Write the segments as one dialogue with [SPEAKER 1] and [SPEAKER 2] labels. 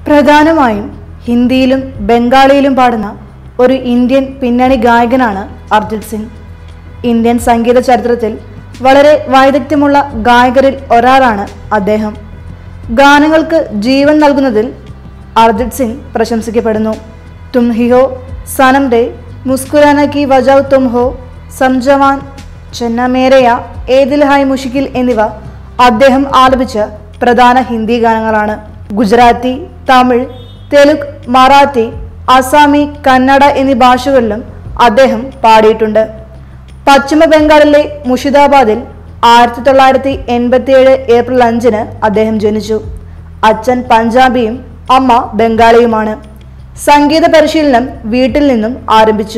[SPEAKER 1] പ്രധാനമായും ഹിന്ദിയിലും ബംഗാളിയിലും പാടുന്ന ഒരു ഇന്ത്യൻ പിന്നണി ഗായകനാണ് അർജിത് സിംഗ് ഇന്ത്യൻ സംഗീത ചരിത്രത്തിൽ വളരെ വൈദഗ്ധ്യമുള്ള ഗായകരിൽ ഒരാളാണ് അദ്ദേഹം ഗാനങ്ങൾക്ക് ജീവൻ നൽകുന്നതിൽ അർജിത് സിംഗ് പ്രശംസിക്കപ്പെടുന്നു തും ഹി ഹോ സനം ഡേ മുസ്കുരാന കി വജാവ് തും ഹോ സംജവാൻ ചെന്ന മേരയ ഏതിൽ ഹായ് മുഷിക്കിൽ എന്നിവ അദ്ദേഹം ആലപിച്ച പ്രധാന ഹിന്ദി ഗാനങ്ങളാണ് ഗുജറാത്തി തമിഴ് തെലുഗ് മറാത്തി അസാമി കന്നഡ എന്നീ ഭാഷകളിലും അദ്ദേഹം പാടിയിട്ടുണ്ട് പശ്ചിമ ബംഗാളിലെ മുഷിദാബാദിൽ ആയിരത്തി തൊള്ളായിരത്തി എൺപത്തിയേഴ് ഏപ്രിൽ അഞ്ചിന് അദ്ദേഹം ജനിച്ചു അച്ഛൻ പഞ്ചാബിയും അമ്മ ബംഗാളിയുമാണ് സംഗീത പരിശീലനം വീട്ടിൽ നിന്നും ആരംഭിച്ചു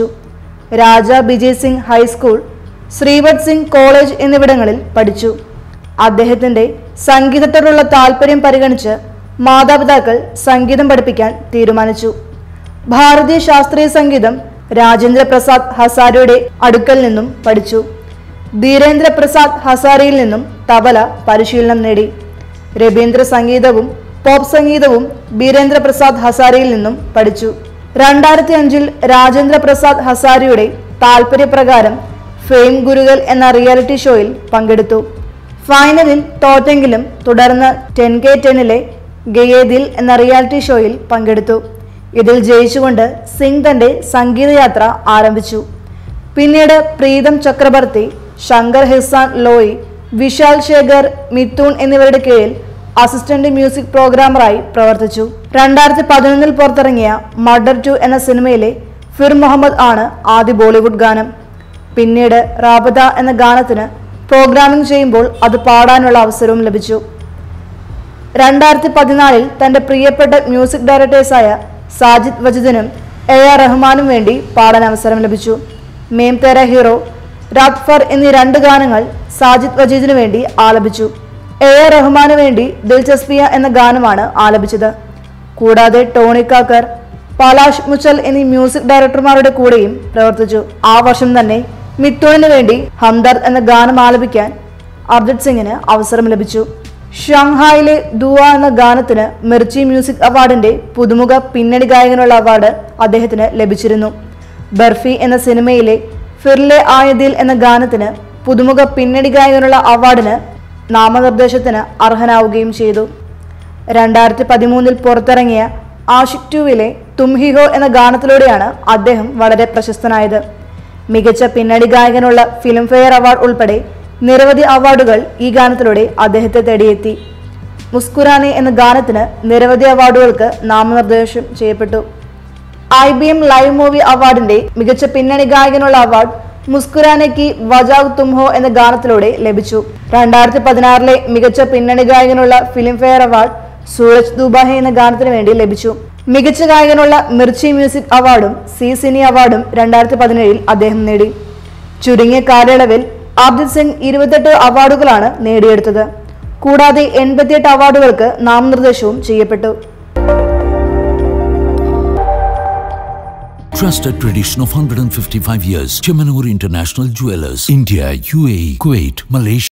[SPEAKER 1] രാജ വിജയ് സിംഗ് ഹൈസ്കൂൾ ശ്രീവത് സിംഗ് കോളേജ് എന്നിവിടങ്ങളിൽ പഠിച്ചു അദ്ദേഹത്തിന്റെ സംഗീതത്തോടുള്ള താല്പര്യം പരിഗണിച്ച് മാതാപിതാക്കൾ സംഗീതം പഠിപ്പിക്കാൻ തീരുമാനിച്ചു ഭാരതീയ ശാസ്ത്രീയ സംഗീതം രാജേന്ദ്ര പ്രസാദ് ഹസാരയുടെ അടുക്കൽ നിന്നും പഠിച്ചു ധീരേന്ദ്ര പ്രസാദ് ഹസാരയിൽ നിന്നും തബല പരിശീലനം നേടി രവീന്ദ്ര സംഗീതവും പോപ്പ് സംഗീതവും ബീരേന്ദ്ര പ്രസാദ് ഹസാരയിൽ നിന്നും പഠിച്ചു രണ്ടായിരത്തി അഞ്ചിൽ രാജേന്ദ്ര പ്രസാദ് ഹസാരിയുടെ താല്പര്യപ്രകാരം ഫെയിം ഗുരുകൾ എന്ന റിയാലിറ്റി ഷോയിൽ പങ്കെടുത്തു ഫൈനലിൽ തോറ്റെങ്കിലും തുടർന്ന് ടെൻ കെ ടെന്നിലെ ഗയേദിൽ എന്ന റിയാലിറ്റി ഷോയിൽ പങ്കെടുത്തു ഇതിൽ ജയിച്ചുകൊണ്ട് സിംഗ് തന്റെ സംഗീതയാത്ര ആരംഭിച്ചു പിന്നീട് പ്രീതം ചക്രബർത്തി ശങ്കർ ഹിസാൻ ലോയി വിശാൽ ശേഖർ മിഥുൻ എന്നിവരുടെ കീഴിൽ അസിസ്റ്റന്റ് മ്യൂസിക് പ്രോഗ്രാമറായി പ്രവർത്തിച്ചു രണ്ടായിരത്തി പതിനൊന്നിൽ പുറത്തിറങ്ങിയ മർഡർ ടു എന്ന സിനിമയിലെ ഫിർ മുഹമ്മദ് ആണ് ആദ്യ ബോളിവുഡ് ഗാനം പിന്നീട് റാബദ എന്ന ഗാനത്തിന് പ്രോഗ്രാമിംഗ് ചെയ്യുമ്പോൾ അത് പാടാനുള്ള അവസരവും ലഭിച്ചു രണ്ടായിരത്തി പതിനാലിൽ തന്റെ പ്രിയപ്പെട്ട മ്യൂസിക് ഡയറക്ടേഴ്സായ സാജിദ് വജിദിനും എ ആർ റഹ്മാനും വേണ്ടി പാടാൻ അവസരം ലഭിച്ചു മേം തെര ഹീറോ രാത് ഫർ എന്നീ രണ്ട് ഗാനങ്ങൾ സാജിദ് വജീദിനു വേണ്ടി ആലപിച്ചു എ ആർ റഹ്മാനു വേണ്ടി ദിൽചസ്പിയ എന്ന ഗാനമാണ് ആലപിച്ചത് കൂടാതെ ടോണി കാക്കർ പലാഷ് മുച്ചൽ എന്നീ മ്യൂസിക് ഡയറക്ടർമാരുടെ കൂടെയും പ്രവർത്തിച്ചു ആ വർഷം തന്നെ മിത്തുണിന് വേണ്ടി ഹംദർദ് എന്ന ഗാനം ആലപിക്കാൻ അർജിത് സിംഗിന് അവസരം ലഭിച്ചു ഷാങ്ഹായിലെ ദുവ എന്ന ഗാനത്തിന് മിർച്ചി മ്യൂസിക് അവാർഡിന്റെ പുതുമുഖ പിന്നണി ഗായകനുള്ള അവാർഡ് അദ്ദേഹത്തിന് ലഭിച്ചിരുന്നു ബർഫി എന്ന സിനിമയിലെ ഫിർലെ ആയതിൽ എന്ന ഗാനത്തിന് പുതുമുഖ പിന്നണി ഗായകനുള്ള അവാർഡിന് നാമനിർദ്ദേശത്തിന് അർഹനാവുകയും ചെയ്തു രണ്ടായിരത്തി പതിമൂന്നിൽ പുറത്തിറങ്ങിയ ആഷിക് ടുവിലെ തും ഹി ഹോ എന്ന ഗാനത്തിലൂടെയാണ് അദ്ദേഹം വളരെ പ്രശസ്തനായത് മികച്ച പിന്നണി ഗായകനുള്ള ഫിലിംഫെയർ അവാർഡ് ഉൾപ്പെടെ നിരവധി അവാർഡുകൾ ഈ ഗാനത്തിലൂടെ അദ്ദേഹത്തെ തേടിയെത്തി മുസ്കുരാനെ എന്ന ഗാനത്തിന് നിരവധി അവാർഡുകൾക്ക് നാമനിർദ്ദേശം ചെയ്യപ്പെട്ടു I B M live movie അവാർഡിന്റെ മികച്ച പിന്നണി ഗായകനുള്ള അവാർഡ് മുസ്കുരാനയ്ക്ക് വജാവ് തുംഹോ എന്ന ഗാനത്തിലൂടെ ലഭിച്ചു രണ്ടായിരത്തി പതിനാറിലെ മികച്ച പിന്നണി ഗായകനുള്ള ഫിലിംഫെയർ അവാർഡ് സൂരജ് ദുബാഹെ എന്ന ഗാനത്തിന് വേണ്ടി ലഭിച്ചു മികച്ച ഗായകനുള്ള മിർച്ചി മ്യൂസിക് അവാർഡും സി സിനി അവാർഡും രണ്ടായിരത്തി പതിനേഴിൽ അദ്ദേഹം നേടി ചുരുങ്ങിയ കാലയളവിൽ അർജിത് സിംഗ് ഇരുപത്തെട്ട് അവാർഡുകളാണ് നേടിയെടുത്തത് കൂടാതെ എൺപത്തിയെട്ട് അവാർഡുകൾക്ക് നാമനിർദ്ദേശവും ചെയ്യപ്പെട്ടു
[SPEAKER 2] Trusted tradition of 155 years. Chemanur International Jewelers. India, UAE, Kuwait, Malaysia.